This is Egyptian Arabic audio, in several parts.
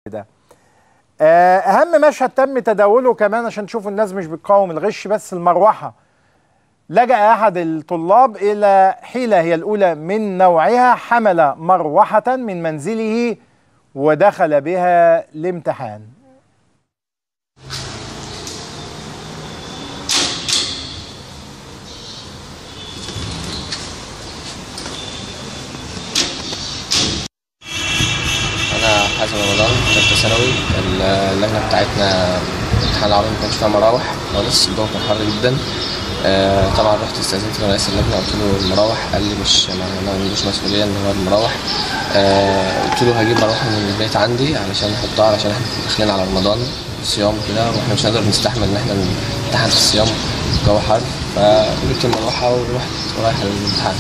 ده آه، اهم مشهد تم تداوله كمان عشان تشوفوا الناس مش بتقاوم الغش بس المروحه لجأ احد الطلاب الى حيله هي الاولى من نوعها حمل مروحه من منزله ودخل بها الامتحان انا حازم رمضان ثالثه ثانوي اللجنه بتاعتنا امتحان العربي ما كانش فيها مراوح خالص الجو كان حر جدا آه، طبعا رحت استاذنت من رئيس اللجنه قلت له المراوح قال لي مش ما ما عندوش مسؤوليه ان هو المراوح آه، قلت له هجيب مروحه من البيت عندي علشان نحطها علشان احنا داخلين على رمضان الصيام كده واحنا مش هنقدر نستحمل ان احنا نمتحن في الصيام الجو حر فجبت المروحه ورحت رايح الامتحان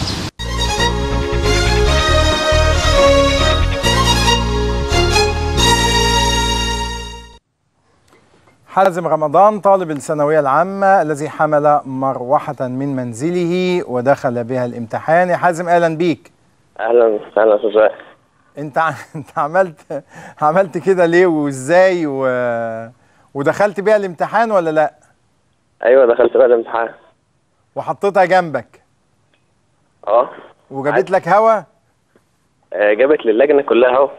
حازم رمضان طالب الثانويه العامه الذي حمل مروحه من منزله ودخل بها الامتحان يا حازم اهلا بيك اهلا اهلا استاذ وائل انت ع- انت عملت عملت كده ليه وازاي و... ودخلت بيها الامتحان ولا لا ايوه دخلت بقى الامتحان وحطيتها جنبك اه وجابت لك هوا آه، جابت للجنه كلها اهو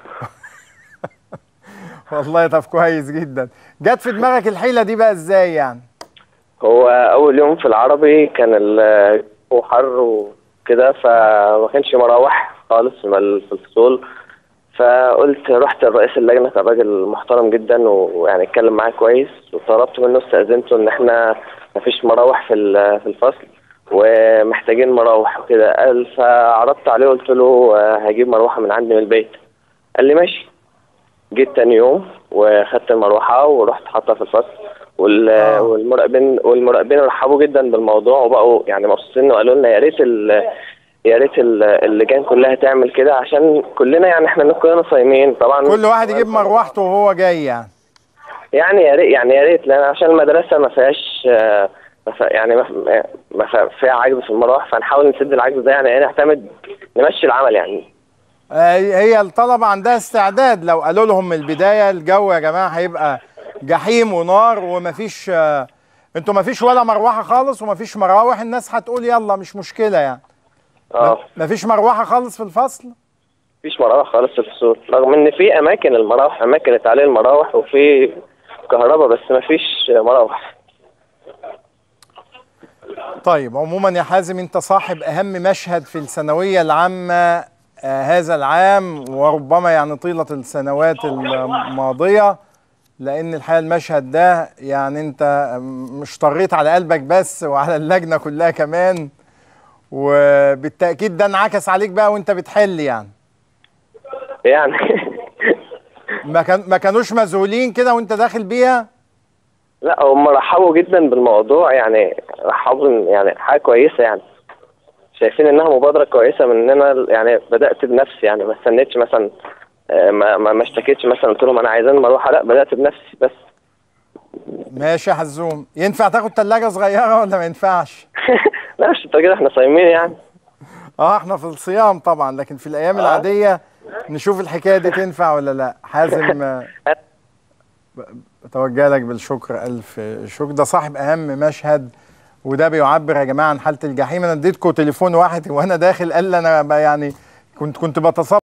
والله طب كويس جدا جت في دماغك الحيله دي بقى ازاي يعني هو اول يوم في العربي كان الجو حر وكده فما كانش مراوح خالص في ال- في الفصول فقلت رحت لرئيس اللجنه كان راجل محترم جدا ويعني اتكلم معايا كويس وطلبت منه استاذنته ان احنا مفيش مراوح في ال- في الفصل ومحتاجين مراوح وكده قال فعرضت عليه قلت له آه، هجيب مروحه من عندي من البيت قال لي ماشي جيت تاني يوم وخدت المروحه ورحت حاطها في الفصل وال- آه. والمراقبين والمراقبين رحبوا جدا بالموضوع وبقوا يعني مبسوطين وقالوا لنا يا ريت ال- يا ريت ال- اللجان كلها تعمل كده عشان كلنا يعني احنا كلنا صايمين طبعا كل واحد يجيب مروحته وهو جاي يعني يعني يا ريت يعني يا ريت لان عشان المدرسه ما فيهاش آه، ما فيها- يعني ما ما فيها- فيها عجز في المراوح فنحاول نسد العجز ده يعني نعتمد نمشي العمل يعني آه، هي الطلبة عندها استعداد لو قالوا لهم من البداية الجو يا جماعة هيبقى جحيم ونار ومفيش آه، انتوا مفيش ولا مروحة خالص ومفيش مراوح الناس هتقول يلا مش مشكلة يعني اه مفيش مروحة خالص في الفصل مفيش مراوح خالص في الفصول رغم ان في اماكن المراوح اماكن لتعليل المراوح وفي كهرباء بس مفيش مراوح طيب عموما يا حازم انت صاحب اهم مشهد في الثانوية العامة آه، هذا العام وربما يعني طيلة السنوات الماضية لان الحقيقة المشهد ده يعني انت مش طريت على قلبك بس وعلى اللجنة كلها كمان وبالتأكيد ده انعكس عليك بقى وانت بتحل يعني يعني ما كان ما كانوش مذهولين كده وانت داخل بيها لا هم رحبوا جدا بالموضوع يعني رحبوا إن- يعني حاجه كويسه يعني شايفين انها مبادره كويسه مننا يعني بدات بنفسي يعني ما استنيتش مثلا آه، ما ما ما اشتكيتش مثلا قلت لهم انا عايزين مروحه لا بدات بنفسي بس ماشي يا حزوم ينفع تاخد ثلاجة صغيرة ولا ما ينفعش لا مش كده احنا صايمين يعني اه احنا في الصيام طبعا لكن في الايام آه. العادية نشوف الحكاية دي تنفع ولا لا حازم آه، بتوجه لك بالشكر الف شكر ده صاحب اهم مشهد وده بيعبر يا جماعه عن حاله الجحيم انا اديتكم تليفون واحد وانا داخل قال لي انا ب- يعني كنت كنت بتصور